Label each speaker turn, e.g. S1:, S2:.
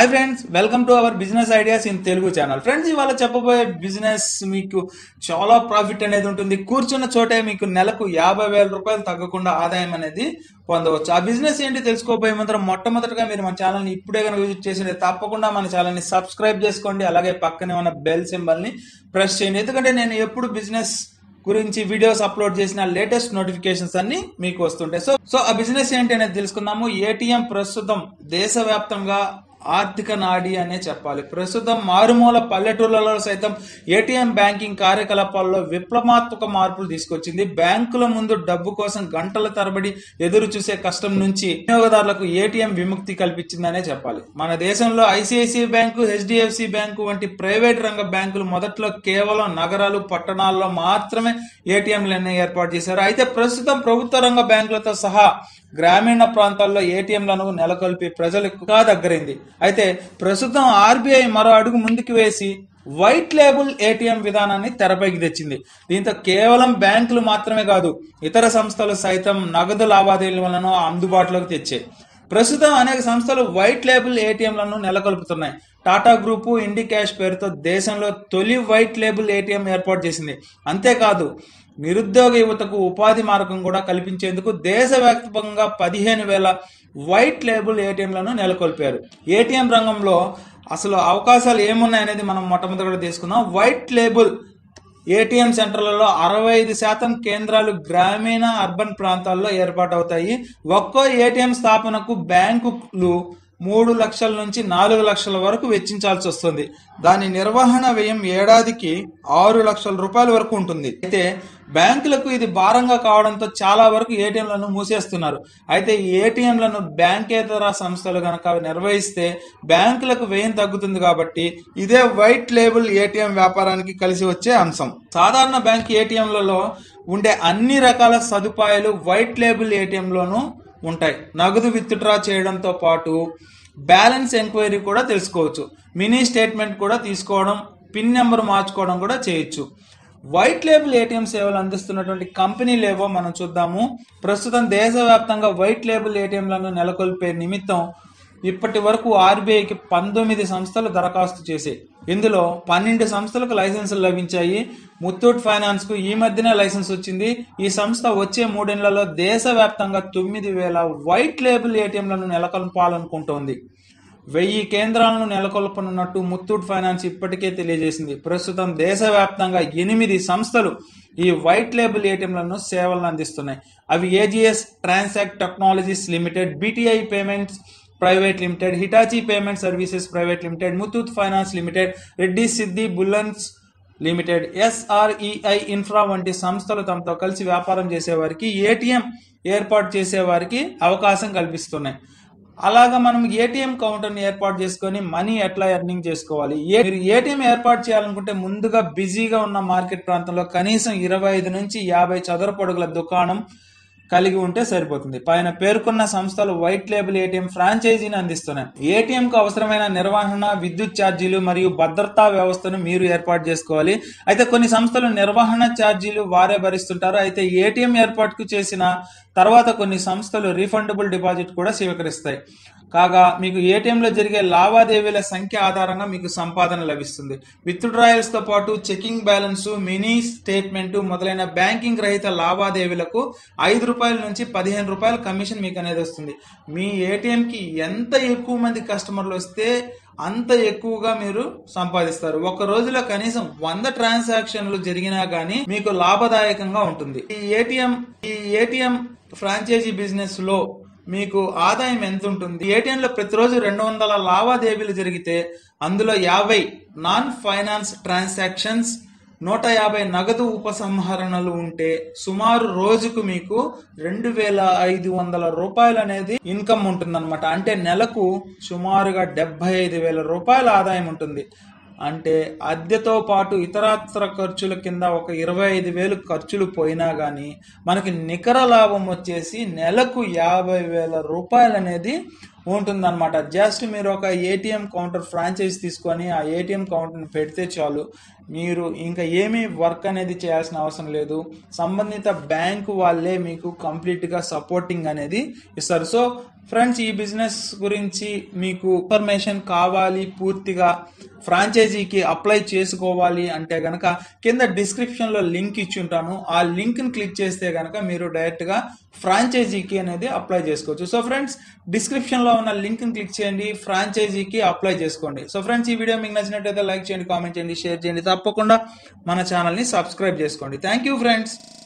S1: hi friends welcome to our business ideas in Telugu channel friends ఇవాళ చెప్పబోయే business మీకు చాలా ప్రాఫిట్ అనేది ఉంటుంది కూర్చున్న చోటే మీకు నెలకు యాభై వేల రూపాయలు తగ్గకుండా ఆదాయం అనేది పొందవచ్చు ఆ బిజినెస్ ఏంటి తెలుసుకోబోయే ముందర మొట్టమొదటిగా మీరు మన ఛానల్ని ఇప్పుడే కనుక విజిట్ చేసింది తప్పకుండా మన ఛానల్ని సబ్స్క్రైబ్ చేసుకోండి అలాగే పక్కనే ఉన్న బెల్ సింబల్ని ప్రెస్ చేయండి ఎందుకంటే నేను ఎప్పుడు బిజినెస్ గురించి వీడియోస్ అప్లోడ్ చేసిన లేటెస్ట్ నోటిఫికేషన్స్ అన్ని మీకు వస్తుంటాయి సో సో ఆ బిజినెస్ ఏంటి అనేది తెలుసుకుందాము ఏటీఎం ప్రస్తుతం దేశవ్యాప్తంగా ఆర్థిక నాడి అనే చెప్పాలి ప్రస్తుతం మారుమూల పల్లెటూర్లలో సైతం ఏటీఎం బ్యాంకింగ్ కార్యకలాపాల్లో విప్లవాత్మక మార్పులు తీసుకొచ్చింది బ్యాంకుల ముందు డబ్బు కోసం గంటల తరబడి ఎదురు చూసే కష్టం నుంచి వినియోగదారులకు ఏటీఎం విముక్తి కల్పించిందనే చెప్పాలి మన దేశంలో ఐసిఐసిఐ బ్యాంకు హెచ్డిఎఫ్సి బ్యాంకు వంటి ప్రైవేట్ రంగ బ్యాంకులు మొదట్లో కేవలం నగరాలు పట్టణాల్లో మాత్రమే ఏటీఎంలను ఏర్పాటు చేశారు అయితే ప్రస్తుతం ప్రభుత్వ రంగ బ్యాంకులతో సహా గ్రామీణ ప్రాంతాల్లో ఏటీఎంలను నెలకొల్పి ప్రజలకు దగ్గరైంది అయితే ప్రస్తుతం ఆర్బీఐ మరో అడుగు ముందుకు వేసి వైట్ లేబుల్ ఏటీఎం విధానాన్ని తెరపైకి తెచ్చింది దీంతో కేవలం బ్యాంకులు మాత్రమే కాదు ఇతర సంస్థలు సైతం నగదు లావాదేవీలను అందుబాటులోకి తెచ్చాయి ప్రస్తుతం అనేక సంస్థలు వైట్ లేబుల్ ఏటీఎంలను నెలకొల్పుతున్నాయి టాటా గ్రూపు ఇండి క్యాష్ పేరుతో దేశంలో తొలి వైట్ లేబుల్ ఏటీఎం ఏర్పాటు చేసింది అంతేకాదు నిరుద్యోగ యువతకు ఉపాధి మార్గం కూడా కల్పించేందుకు దేశవ్యాప్తంగా పదిహేను వేల వైట్ లేబుల్ ఏటీఎంలను నెలకొల్పారు ఏటీఎం రంగంలో అసలు అవకాశాలు ఏమున్నాయనేది మనం మొట్టమొదటి తీసుకుందాం వైట్ లేబుల్ ఏటీఎం సెంటర్లలో అరవై ఐదు శాతం కేంద్రాలు గ్రామీణ అర్బన్ ప్రాంతాల్లో ఏర్పాటవుతాయి ఒక్కో ఏటీఎం స్థాపనకు బ్యాంకులు మూడు లక్షల నుంచి నాలుగు లక్షల వరకు వెచ్చించాల్సి వస్తుంది దాని నిర్వహణ వ్యయం ఏడాదికి ఆరు లక్షల రూపాయల వరకు ఉంటుంది అయితే బ్యాంకులకు ఇది భారంగా కావడంతో చాలా వరకు ఏటీఎంలను మూసేస్తున్నారు అయితే ఈ ఏటీఎంలను బ్యాంకేతర సంస్థలు గనక నిర్వహిస్తే బ్యాంకులకు వ్యయం తగ్గుతుంది కాబట్టి ఇదే వైట్ లేబుల్ ఏటీఎం వ్యాపారానికి కలిసి వచ్చే అంశం సాధారణ బ్యాంక్ ఏటీఎంలలో ఉండే అన్ని రకాల సదుపాయాలు వైట్ లేబుల్ ఏటీఎంలోనూ ఉంటాయి నగదు విత్డ్రా చేయడంతో పాటు బ్యాలెన్స్ ఎంక్వైరీ కూడా తెలుసుకోవచ్చు మినీ స్టేట్మెంట్ కూడా తీసుకోవడం పిన్ నెంబర్ మార్చుకోవడం కూడా చేయొచ్చు వైట్ లేబుల్ ఏటీఎం సేవలు అందిస్తున్నటువంటి కంపెనీలు ఏవో మనం చూద్దాము ప్రస్తుతం దేశవ్యాప్తంగా వైట్ లేబుల్ ఏటీఎంలను నెలకొల్పే నిమిత్తం ఇప్పటి వరకు ఆర్బీఐకి పంతొమ్మిది సంస్థలు దరఖాస్తు చేశాయి ఇందులో పన్నెండు సంస్థలకు లైసెన్సులు లభించాయి ముత్తూట్ ఫైనాన్స్ కు ఈ మధ్యనే లైసెన్స్ వచ్చింది ఈ సంస్థ వచ్చే మూడేళ్లలో దేశవ్యాప్తంగా తొమ్మిది వేల వైట్ లేబుల్ ఏటీఎంలను నెలకొల్పాలనుకుంటోంది వెయ్యి కేంద్రాలను నెలకొల్పనున్నట్టు ముత్తూట్ ఫైనాన్స్ ఇప్పటికే తెలియజేసింది ప్రస్తుతం దేశవ్యాప్తంగా ఎనిమిది సంస్థలు ఈ వైట్ లేబుల్ ఏటీఎంలను సేవలను అందిస్తున్నాయి అవి AGS transact technologies limited BTI payments private limited Hitachi payment services private limited Muthoot finance limited Riddhi Siddhi bullions limited ఎస్ఆర్ఈఐ infra వంటి సంస్థలు తమతో కలిసి వ్యాపారం చేసేవారికి ఏటీఎం ఏర్పాటు చేసేవారికి అవకాశం కల్పిస్తున్నాయి అలాగా మనం ఏటీఎం కౌంటర్ని ఏర్పాటు చేసుకొని మనీ ఎట్లా ఎర్నింగ్ చేసుకోవాలి ఏ- మీరు ఏటీఎం ఏర్పాటు చేయాలనుకుంటే ముందుగా బిజీగా ఉన్న మార్కెట్ ప్రాంతంలో కనీసం ఇరవై ఐదు నుంచి యాభై చదరపు అడుగుల దుకాణం కలిగి ఉంటే సరిపోతుంది పైన పేర్కొన్న సంస్థలు వైట్ లేబుల్ ఏటీఎం ఫ్రాంచైజీని అందిస్తున్నాయి ఏటీఎం కు అవసరమైన నిర్వహణ విద్యుత్ ఛార్జీలు మరియు భద్రతా వ్యవస్థను మీరు ఏర్పాటు చేసుకోవాలి అయితే కొన్ని సంస్థలు నిర్వహణ ఛార్జీలు వారే భరిస్తుంటారు అయితే ఏటీఎం ఏర్పాటుకు చేసిన తర్వాత కొన్ని సంస్థలు రీఫండబుల్ డిపాజిట్ కూడా స్వీకరిస్తాయి కాగా మీకు ఏటీఎంలో జరిగే లావాదేవీల సంఖ్య ఆధారంగా మీకు సంపాదన లభిస్తుంది విత్డ్రాయల్స్ తో పాటు చెకింగ్ బ్యాలెన్స్ మినీ స్టేట్మెంట్ మొదలైన బ్యాంకింగ్ రహిత లావాదేవీలకు ఐదు రూపాయల నుంచి పదిహేను రూపాయల కమిషన్ మీకు అనేది వస్తుంది మీ ఏటీఎంకి ఎంత ఎక్కువ మంది కస్టమర్లు వస్తే అంత ఎక్కువగా మీరు సంపాదిస్తారు ఒక రోజులో కనీసం వంద ట్రాన్సాక్షన్లు జరిగినా గానీ మీకు లాభదాయకంగా ఉంటుంది ఈ ఏటీఎం ఈ ఏటీఎం ఫ్రాంచైజీ బిజినెస్ లో మీకు ఆదాయం ఎంత ఉంటుంది ఏటీఎం లో ప్రతిరోజు రెండు వందల లావాదేవీలు జరిగితే అందులో యాభై నాన్ ఫైనాన్స్ ట్రాన్సాక్షన్స్ నూట యాభై నగదు ఉపసంహరణలు ఉంటే సుమారు రోజుకు మీకు రెండు వేల ఐదు వందల రూపాయలు అనేది ఇన్కమ్ ఉంటుందన్నమాట అంటే నెలకు సుమారుగా డెబ్బై ఐదు వేల రూపాయల ఆదాయం ఉంటుంది అంటే అద్దెతో పాటు ఇతరత్ర ఖర్చుల కింద ఒక ఇరవై ఐదు వేలు ఖర్చులు పోయినా కానీ మనకి నికర లాభం వచ్చేసి నెలకు యాభై వేల రూపాయలు అనేది ఉంటుందన్నమాట జస్ట్ మీరు ఒక ఏటీఎం కౌంటర్ ఫ్రాంచైజ్ తీసుకొని ఆ ఏటీఎం కౌంటర్ని పెడితే చాలు మీరు ఇంకా ఏమీ వర్క్ అనేది చేయాల్సిన అవసరం లేదు సంబంధిత బ్యాంకు వాళ్ళే మీకు కంప్లీట్గా సపోర్టింగ్ అనేది ఇస్తారు సో ఫ్రెండ్స్ ఈ బిజినెస్ గురించి మీకు ఇన్ఫర్మేషన్ కావాలి పూర్తిగా ఫ్రాంచైజీకి అప్లై చేసుకోవాలి అంటే గనక కింద డిస్క్రిప్షన్లో లింక్ ఇచ్చి ఉంటాను ఆ లింక్ని క్లిక్ చేస్తే గనక మీరు డైరెక్ట్గా ఫ్రాంచైజీకి అనేది అప్లై చేసుకోవచ్చు సో ఫ్రెండ్స్ డిస్క్రిప్షన్లో ఉన్న లింక్ని క్లిక్ చేయండి ఫ్రాంచైజీకి అప్లై చేసుకోండి సో ఫ్రెండ్స్ ఈ వీడియో మీకు నచ్చినట్టయితే లైక్ చేయండి కామెంట్ చేయండి షేర్ చేయండి తప్పకుండా మన ఛానల్ని సబ్స్క్రైబ్ చేసుకోండి థ్యాంక్ యూ ఫ్రెండ్స్